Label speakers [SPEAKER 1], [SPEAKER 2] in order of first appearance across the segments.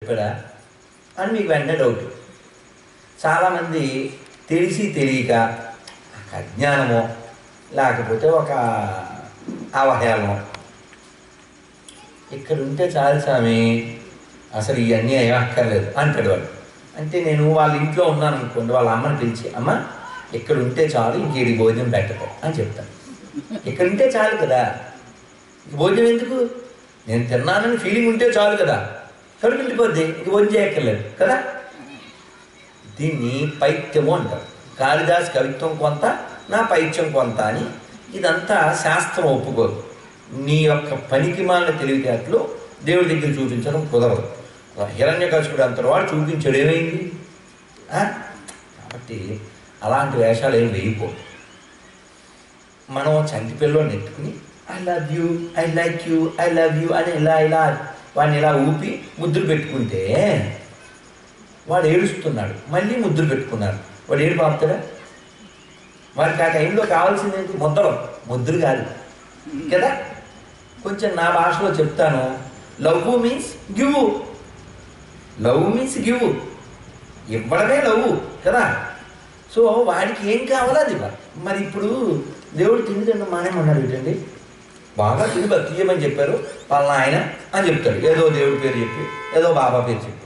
[SPEAKER 1] చెప్పాడా అని మీకు వెంటనే డౌట్ చాలామంది తెలిసి తెలియక ఒక అజ్ఞానమో లేకపోతే ఒక అవహేళనో ఇక్కడ ఉంటే చాలు స్వామి అసలు ఇవన్నీ ఏం అక్కర్లేదు అంటాడు వాడు అంటే నేను వాళ్ళ ఇంట్లో ఉన్నాను అనుకోండి వాళ్ళ అమ్మని పిలిచి అమ్మ ఇక్కడ ఉంటే చాలు ఇంకేడి భోజనం పెట్టకు అని చెప్తాను ఇక్కడ ఉంటే చాలు కదా ఇంక భోజనం ఎందుకు నేను తిన్నానని ఫీలింగ్ ఉంటే చాలు కదా కడుపు నిండిపోద్ది ఇంక భోజనం చేయక్కర్లేదు కదా దీన్ని పైత్యము అంటారు కాళిదాస్ కవిత్వం కొంత నా పైత్యం కొంత అని ఇదంతా శాస్త్రం ఒప్పుకోదు నీ యొక్క పనికి మాలిన తెలివితేటలు దేవుడి దగ్గర చూపించడం కుదరదు హిరణ్య కసుకుడు అంత వాడు చూపించడు ఏమైంది ఆ? కాబట్టి అలాంటి వేషాలు ఏం వేయకూడదు మనం చంటి పిల్లని నెట్టుకుని I love you I like you I love you అని ఇలా ఇలా వాడిని ఇలా ఊపి ముద్దులు పెట్టుకుంటే వాడు ఏడుస్తున్నాడు మళ్ళీ ముద్దులు పెట్టుకున్నారు వాడు ఏడు పాపుతాడా వాడికి ఆ టైంలో కావాల్సింది ఏంటి ముద్దలు ముద్దులు కాదు కదా కొంచెం నా భాషలో చెప్తాను love means give love means give ఇవ్వడమే లవ్ కదా సో వాడికి ఏం కావాలో అది ఇవ్వాలి మరి ఇప్పుడు దేవుడు తిండి తినడం మానేమన్నాడు ఏంటండి బాగా తిని బతికేయమని చెప్పారు వాళ్ళ ఆయన అని చెప్తాడు ఏదో దేవుడి పేరు చెప్పి ఏదో బాబా పేరు చెప్పి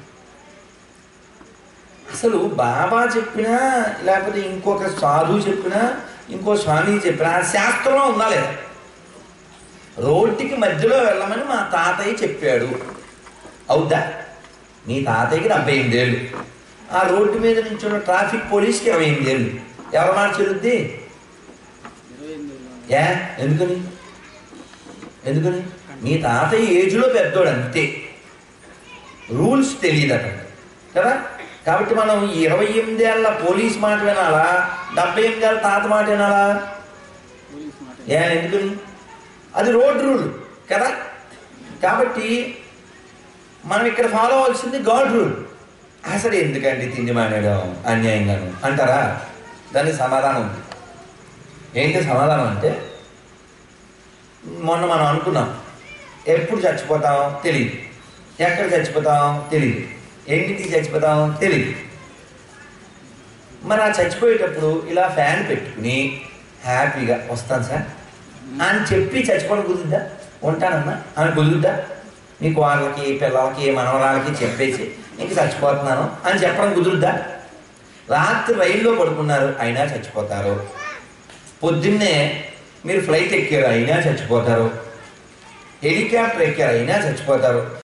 [SPEAKER 1] అసలు బాబా చెప్పినా లేకపోతే ఇంకొక సాధువు చెప్పినా ఇంకో స్వామి చెప్పినా ఆ శాస్త్రంలో ఉందా లేదా రోడ్డుకి మధ్యలో వెళ్ళమని మా తాతయ్య చెప్పాడు అవుద్దా మీ తాతయ్యకి డెబ్బై ఎనిమిదేళ్ళు ఆ రోడ్డు మీద నుంచి ఉన్న ట్రాఫిక్ పోలీస్కి ఇరవై ఎనిమిదేళ్ళు ఎవరి మాట చెల్లుద్ది
[SPEAKER 2] ఇరవై ఎనిమిది
[SPEAKER 1] ఏ ఎందుకని ఎందుకని మీ తాతయ్య ఏజ్లో పెద్దోడు అంతే రూల్స్ తెలియదు అతను కదా కాబట్టి మనం ఈ ఇరవై ఎనిమిదేళ్ళ పోలీస్ మాట వినాలా డెబ్బై ఎనిమిదేళ్ళ తాత మాట వినాలా
[SPEAKER 2] పోలీస్ మాట
[SPEAKER 1] ఏ ఎందుకని అది రోడ్ రూల్ కదా కాబట్టి మనం ఇక్కడ ఫాలో అవ్వాల్సింది గాడ్ రూల్ అసలు ఎందుకండి తిండి మానేయడం అన్యాయంగాను అంటారా దానికి సమాధానం ఉంది ఏంటి సమాధానం అంటే మొన్న మనం అనుకున్నాం ఎప్పుడు చచ్చిపోతాం తెలియదు ఎక్కడ చచ్చిపోతాం తెలియదు ఎన్నింటికి చచ్చిపోతాం తెలియదు మరి ఆ చచ్చిపోయేటప్పుడు ఇలా ఫ్యాన్ పెట్టుకుని హ్యాపీగా వస్తాను సార్ అని చెప్పి చచ్చిపోవడం కుదురుద్దా ఉంటానమ్మా అని కుదురుద్దా మీకు వాళ్ళకి పిల్లలకి మనవరాలకి చెప్పేసి ఇంక చచ్చిపోతున్నాను అని చెప్పడం కుదురుద్దా రాత్రి రైల్లో పడుకున్నారు అయినా చచ్చిపోతారు పొద్దున్నే మీరు ఫ్లైట్ ఎక్కారు అయినా చచ్చిపోతారు హెలికాప్టర్ ఎక్కారు అయినా చచ్చిపోతారు